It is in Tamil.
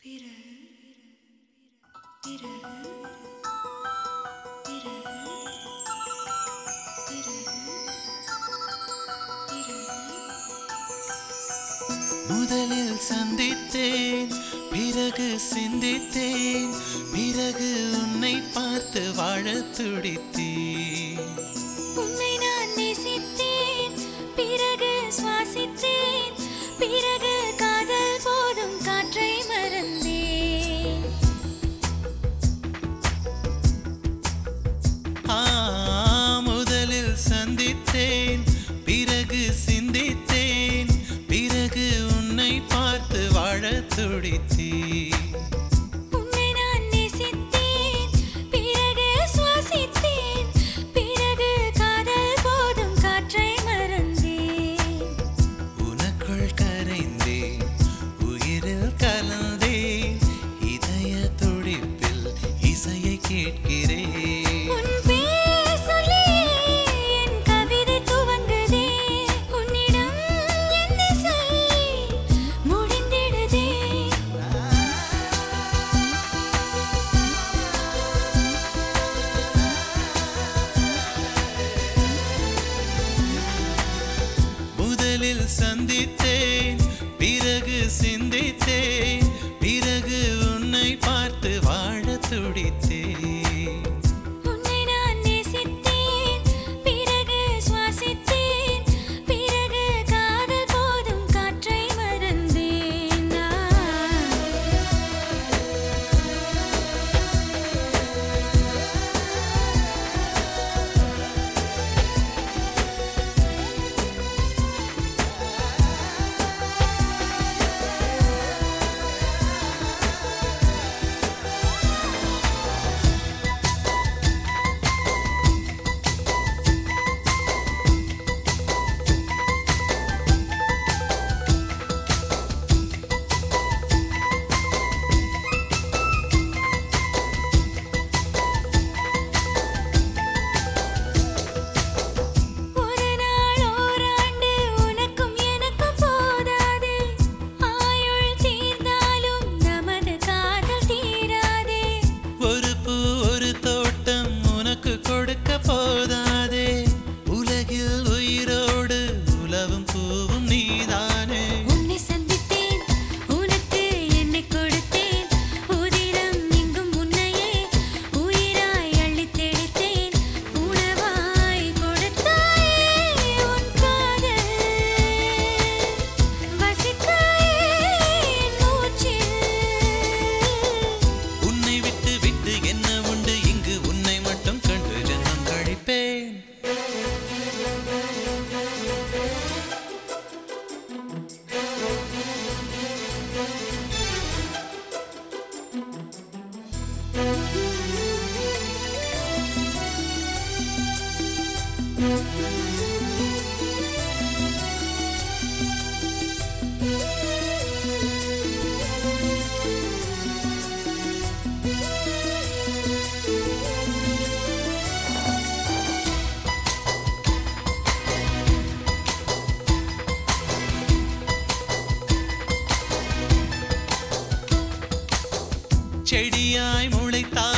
பிறகு பிறகு பிறகு பிறகு பிறகு முதலில் சந்தித்தேன் பிறகு சிந்தித்தேன் பிறகு உன்னை பார்த்து வாழத் துடித்தேன் உன்னை நான் நேசித்தேன் பிறகு சுவாசித்தேன் பிறகு காதல் போதும் காற்றை மறந்தேன் ஆ முதலில் சந்தித்தேன் பிறகு சிந்தித்தேன் பிறகு உன்னை பார்த்து வாழத் துடித்தேன் உன்னை நான் நேசித்தேன் பிறகு சுவாசித்தேன் பிறகு காதல் போதும் காற்றை மறந்தேன் உனக்குள் கரைந்தேன் உயிரில் கலந்தேன் இதய துடிப்பில் இசையை கேட்கிறேன் உன் பேர் சொல்லியே என் கவிதை துவங்குதே உன்னிடம் என் திசை முடிந்திடுதே முதலில் சந்தித்தேன் பிறகு சிந்தித்தேன் பிறகு உன்னை பார்த்து வாழத் துடித்தேன் உன்னை நான் நேசித்தேன் பிறகு சுவாசித்தேன் பிறகு காதல் போதும் காற்றை மறந்தேன் நான். ஒரு நாள் ஓராண்டு உனக்கும் எனக்கும் போதாதே ஆயுள் தீர்ந்தாலும் நமது காதல் தீராதே ஒரு பூ ஒரு தோட்டம் உனக்கு கொடுக்க போதாதே உலகில் உயிரோடு உலவும் பூவும் நீதானே உன்னை சந்தித்தேன் உனக்கு என்னை கொடுத்தேன் உதிரம் எங்கும் உன்னையே உயிராய் அள்ளித் தெளித்தேன் உணவாய் கொடுத்தாயே உன் காதல் வசித்தாயே என் மூச்சில் உன்னை விட்டு விட்டு என்ன உண்டு இங்கு உன்னை மட்டும் கண்டு ஜென்மம் கழிப்பேன் செடியாய் முளைத்தாய்